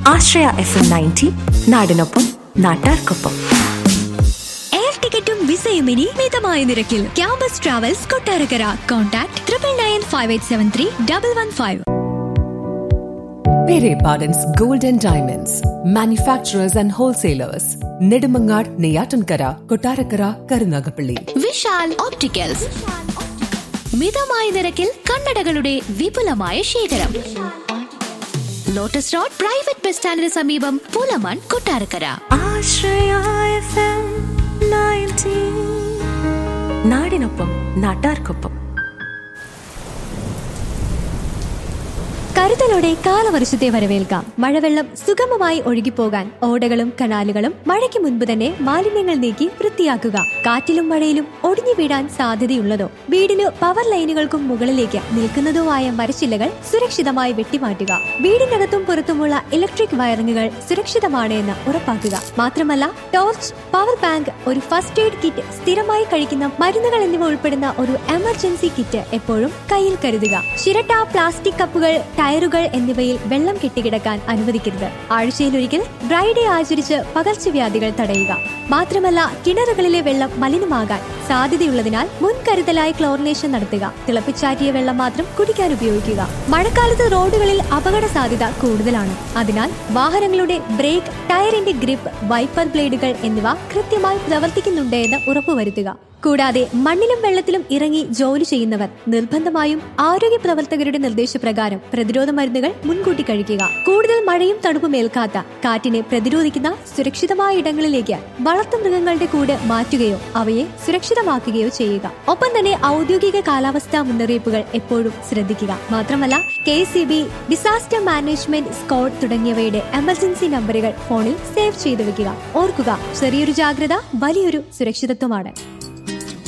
ആശ്രയ F M ninety നാടിനൊപ്പം നാട്ടാർക്കൊപ്പം air ടിക്കറ്റും വിസയും ഇനി മിതമായ നിരക്കിൽ campus travels Kottarakkara contact triple nine five eight seven three double one five Pere Pardon's Gold and Diamonds, manufacturers and wholesalers, Nedumangad, Neyatankara, Kotarakara, Karunagapalli. Vishal opticals മിതമായ നിരക്കിൽ കണ്ണടകളുടെ വിപുലമായ ശേഖരം ലോട്ടസ് റോഡ് പ്രൈവറ്റ് ബസ് സ്റ്റാൻഡിന് സമീപം Pulamon Kottarakkara Ashraya F M ninety നാടിനൊപ്പം നാട്ടാർക്കൊപ്പം കരുതലോടെ കാലവർഷത്തെ വരവേൽക്കാം മഴവെള്ളം സുഗമമായി ഒഴുകിപ്പോകാൻ ഓടകളും കനാലുകളും മഴയ്ക്ക് മുൻപ് തന്നെ മാലിന്യങ്ങൾ നീക്കി വൃത്തിയാക്കുക കാറ്റിലും മഴയിലും ഒടിഞ്ഞു വീഴാൻ സാധ്യതയുള്ളതോ വീടിന് പവർ ലൈനുകൾക്കും മുകളിലേക്ക് നിൽക്കുന്നതോ ആയ മരച്ചില്ലകൾ സുരക്ഷിതമായി വെട്ടിമാറ്റുക വീടിനകത്തും പുറത്തുമുള്ള ഇലക്ട്രിക് വയറിങ്ങുകൾ സുരക്ഷിതമാണ് എന്ന് ഉറപ്പാക്കുക മാത്രമല്ല ടോർച്ച് പവർ ബാങ്ക് ഒരു ഫസ്റ്റ് എയ്ഡ് കിറ്റ് സ്ഥിരമായി കഴിക്കുന്ന മരുന്നുകൾ എന്നിവ ഉൾപ്പെടുന്ന ഒരു എമർജൻസി കിറ്റ് എപ്പോഴും കയ്യിൽ കരുതുക ചിരട്ട പ്ലാസ്റ്റിക് കപ്പുകൾ ടയറുകൾ എന്നിവയിൽ വെള്ളം കെട്ടിക്കിടക്കാൻ അനുവദിക്കരുത് ആഴ്ചയിലൊരിക്കൽ ഡ്രൈ ഡേ ആചരിച്ച് പകർച്ചവ്യാധികൾ തടയുക മാത്രമല്ല കിണറുകളിലെ വെള്ളം മലിനമാകാൻ സാധ്യതയുള്ളതിനാൽ മുൻകരുതലായി ക്ലോറിനേഷൻ നടത്തുക തിളപ്പിച്ചാറ്റിയ വെള്ളം മാത്രം കുടിക്കാൻ ഉപയോഗിക്കുക മഴക്കാലത്ത് റോഡുകളിൽ അപകട സാധ്യത കൂടുതലാണ് അതിനാൽ വാഹനങ്ങളുടെ ബ്രേക്ക് ടയറിന്റെ ഗ്രിപ്പ് വൈപ്പർ ബ്ലേഡുകൾ എന്നിവ കൃത്യമായി പ്രവർത്തിക്കുന്നുണ്ട് എന്ന് ഉറപ്പുവരുത്തുക കൂടാതെ മണ്ണിലും വെള്ളത്തിലും ഇറങ്ങി ജോലി ചെയ്യുന്നവർ നിർബന്ധമായും ആരോഗ്യ പ്രവർത്തകരുടെ നിർദ്ദേശപ്രകാരം പ്രതിരോധ മരുന്നുകൾ മുൻകൂട്ടി കഴിക്കുക കൂടുതൽ മഴയും തണുപ്പും ഏൽക്കാത്ത കാറ്റിനെ പ്രതിരോധിക്കുന്ന സുരക്ഷിതമായ ഇടങ്ങളിലേക്ക് വളർത്തുമൃഗങ്ങളുടെ കൂട് മാറ്റുകയോ അവയെ സുരക്ഷിതമാക്കുകയോ ചെയ്യുക ഒപ്പം തന്നെ ഔദ്യോഗിക കാലാവസ്ഥാ മുന്നറിയിപ്പുകൾ എപ്പോഴും ശ്രദ്ധിക്കുക മാത്രമല്ല K C B disaster management squad തുടങ്ങിയവയുടെ എമർജൻസി നമ്പറുകൾ ഫോണിൽ സേവ് ചെയ്തു വെക്കുക ഓർക്കുക ചെറിയൊരു ജാഗ്രത വലിയൊരു സുരക്ഷിതത്വമാണ്